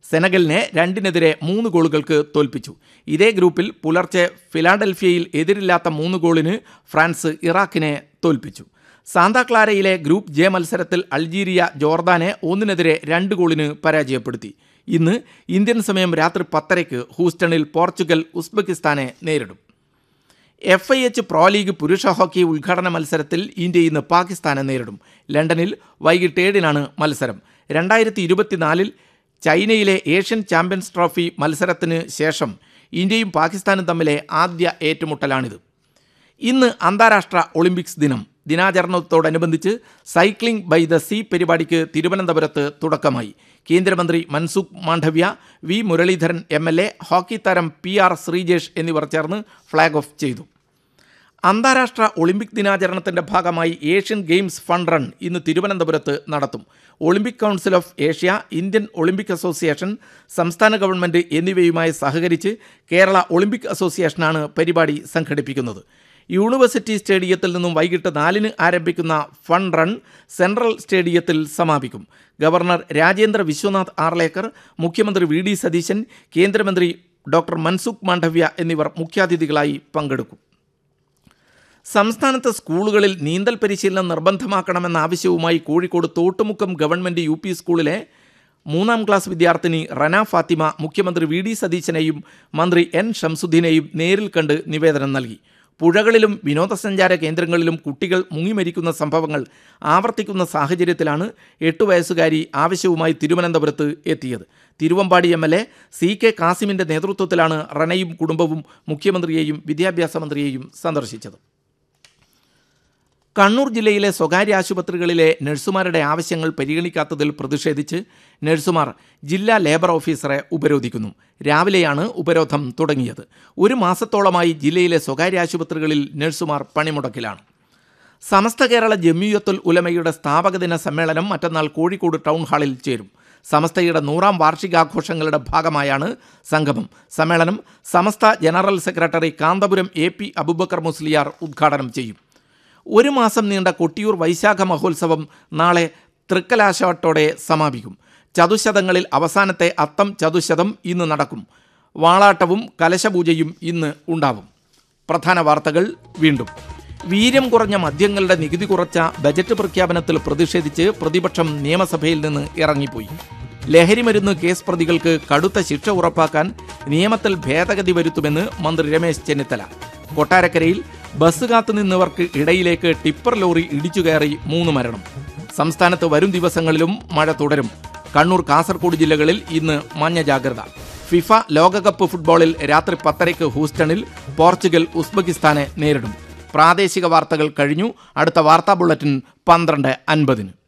സെനഗലിനെ രണ്ടിനെതിരെ മൂന്ന് ഗോളുകൾക്ക് തോൽപ്പിച്ചു ഇതേ ഗ്രൂപ്പിൽ പുലർച്ചെ ഫിലാഡൽഫിയയിൽ എതിരില്ലാത്ത മൂന്ന് ഗോളിന് ഫ്രാൻസ് ഇറാഖിനെ തോൽപ്പിച്ചു സാന്താക്ലാരയിലെ ഗ്രൂപ്പ് ജെ മത്സരത്തിൽ അൾജീരിയ ജോർദാനെ ഒന്നിനെതിരെ രണ്ട് ഗോളിന് പരാജയപ്പെടുത്തി ഇന്ന് ഇന്ത്യൻ സമയം രാത്രി പത്തരയ്ക്ക് ഹൂസ്റ്റണിൽ പോർച്ചുഗൽ ഉസ്ബെക്കിസ്ഥാനെ നേരിടും F I H pro league പുരുഷ ഹോക്കി ഉദ്ഘാടന മത്സരത്തിൽ ഇന്ത്യ ഇന്ന് പാകിസ്ഥാനെ നേരിടും ലണ്ടനിൽ വൈകിട്ട് ഏഴിനാണ് മത്സരം രണ്ടായിരത്തി ഇരുപത്തിനാലിൽ ചൈനയിലെ ഏഷ്യൻ ചാമ്പ്യൻസ് ട്രോഫി മത്സരത്തിന് ശേഷം ഇന്ത്യയും പാകിസ്ഥാനും തമ്മിലെ ആദ്യ ഏറ്റുമുട്ടലാണിത് ഇന്ന് അന്താരാഷ്ട്ര ഒളിമ്പിക്സ് ദിനം ദിനാചരണത്തോടനുബന്ധിച്ച് സൈക്ലിംഗ് ബൈ ദ സീ പരിപാടിക്ക് തിരുവനന്തപുരത്ത് തുടക്കമായി കേന്ദ്രമന്ത്രി Mansukh Mandaviya V Muraleedharan M L A hockey താരം പി ആർ ശ്രീജേഷ് എന്നിവർ ചേർന്ന് ഫ്ളാഗ് ഓഫ് ചെയ്തു അന്താരാഷ്ട്ര ഒളിമ്പിക് ദിനാചരണത്തിന്റെ ഭാഗമായി ഏഷ്യൻ ഗെയിംസ് ഫണ്ട് റൺ ഇന്ന് തിരുവനന്തപുരത്ത് നടത്തും Olympic council of Asia Indian Olympic association സംസ്ഥാന ഗവൺമെന്റ് എന്നിവയുമായി സഹകരിച്ച് കേരള ഒളിമ്പിക് അസോസിയേഷനാണ് പരിപാടി സംഘടിപ്പിക്കുന്നത് യൂണിവേഴ്സിറ്റി സ്റ്റേഡിയത്തിൽ നിന്നും വൈകിട്ട് നാലിന് ആരംഭിക്കുന്ന ഫണ്ട് റൺ സെൻട്രൽ സ്റ്റേഡിയത്തിൽ സമാപിക്കും ഗവർണർ രാജേന്ദ്ര വിശ്വനാഥ് ആർലേക്കർ മുഖ്യമന്ത്രി വി ഡി സതീശൻ കേന്ദ്രമന്ത്രി ഡോക്ടർ മൻസുഖ് മാണ്ഡവ്യ എന്നിവർ മുഖ്യാതിഥികളായി പങ്കെടുക്കും സംസ്ഥാനത്ത് സ്കൂളുകളിൽ നീന്തൽ പരിശീലനം നിർബന്ധമാക്കണമെന്ന ആവശ്യവുമായി Kozhikode Thottumukkam government U P സ്കൂളിലെ മൂന്നാം ക്ലാസ് വിദ്യാർത്ഥിനി റന ഫാത്തിമ മുഖ്യമന്ത്രി വി ഡി സതീശനെയും മന്ത്രി എൻ ഷംസുദ്ദീനെയും നേരിൽ കണ്ട് നിവേദനം നൽകി പുഴകളിലും വിനോദസഞ്ചാര കേന്ദ്രങ്ങളിലും കുട്ടികൾ മുങ്ങിമരിക്കുന്ന സംഭവങ്ങൾ ആവർത്തിക്കുന്ന സാഹചര്യത്തിലാണ് എട്ടു വയസ്സുകാരി ആവശ്യവുമായി തിരുവനന്തപുരത്ത് എത്തിയത് Thiruvambady M L A C K കാസിമിൻ്റെ നേതൃത്വത്തിലാണ് റനയും കുടുംബവും മുഖ്യമന്ത്രിയെയും വിദ്യാഭ്യാസ മന്ത്രിയെയും സന്ദർശിച്ചത് കണ്ണൂർ ജില്ലയിലെ സ്വകാര്യ ആശുപത്രികളിലെ നഴ്സുമാരുടെ ആവശ്യങ്ങൾ പരിഗണിക്കാത്തതിൽ പ്രതിഷേധിച്ച് നഴ്സുമാർ ജില്ലാ ലേബർ ഓഫീസറെ ഉപരോധിക്കുന്നു രാവിലെയാണ് ഉപരോധം തുടങ്ങിയത് ഒരു മാസത്തോളമായി ജില്ലയിലെ സ്വകാര്യ ആശുപത്രികളിൽ നഴ്സുമാർ പണിമുടക്കിലാണ് സമസ്ത കേരള ജമിയത്തുൽ ഉലമയുടെ സ്ഥാപക ദിന സമ്മേളനം മറ്റന്നാൾ കോഴിക്കോട് ടൗൺ ഹാളിൽ ചേരും സമസ്തയുടെ നൂറാം വാർഷികാഘോഷങ്ങളുടെ ഭാഗമായാണ് സംഗമം സമ്മേളനം Samastha general secretary Kanthapuram A P Abubakar Musliyar ഉദ്ഘാടനം ചെയ്യും ഒരു മാസം നീണ്ട കൊട്ടിയൂർ വൈശാഖ മഹോത്സവം നാളെ തൃക്കലാശത്തോടെ സമാപിക്കും ചതുശതങ്ങളിൽ അവസാനത്തെ അത്തം ചതുശതം ഇന്ന് നടക്കും വാളാട്ടവും കലശപൂജയും ഇന്ന് ഉണ്ടാവും പ്രധാന വാർത്തകൾ വീണ്ടും വീര്യം കുറഞ്ഞ മദ്യങ്ങളുടെ നികുതി കുറച്ച ബജറ്റ് പ്രഖ്യാപനത്തിൽ പ്രതിഷേധിച്ച് പ്രതിപക്ഷം നിയമസഭയിൽ നിന്ന് ഇറങ്ങിപ്പോയി ലഹരിമരുന്ന് കേസ് പ്രതികൾക്ക് കടുത്ത ശിക്ഷ ഉറപ്പാക്കാൻ നിയമത്തിൽ ഭേദഗതി വരുത്തുമെന്ന് മന്ത്രി രമേശ് ചെന്നിത്തല കൊട്ടാരക്കരയിൽ ബസ് കാത്തുനിന്നവർക്ക് ഇടയിലേക്ക് ടിപ്പർ ലോറി ഇടിച്ചു കയറി മൂന്ന് മരണം സംസ്ഥാനത്ത് വരും ദിവസങ്ങളിലും മഴ തുടരും കണ്ണൂർ കാസർഗോഡ് ജില്ലകളിൽ ഇന്ന് മഞ്ഞ ജാഗ്രത ഫിഫ ലോകകപ്പ് ഫുട്ബോളിൽ രാത്രി പത്തരയ്ക്ക് ഹൂസ്റ്റണിൽ പോർച്ചുഗൽ ഉസ്ബെക്കിസ്ഥാനെ നേരിടും പ്രാദേശിക വാർത്തകൾ കഴിഞ്ഞു അടുത്ത വാർത്താ ബുള്ളറ്റിൻ പന്ത്രണ്ട് അൻപതിന്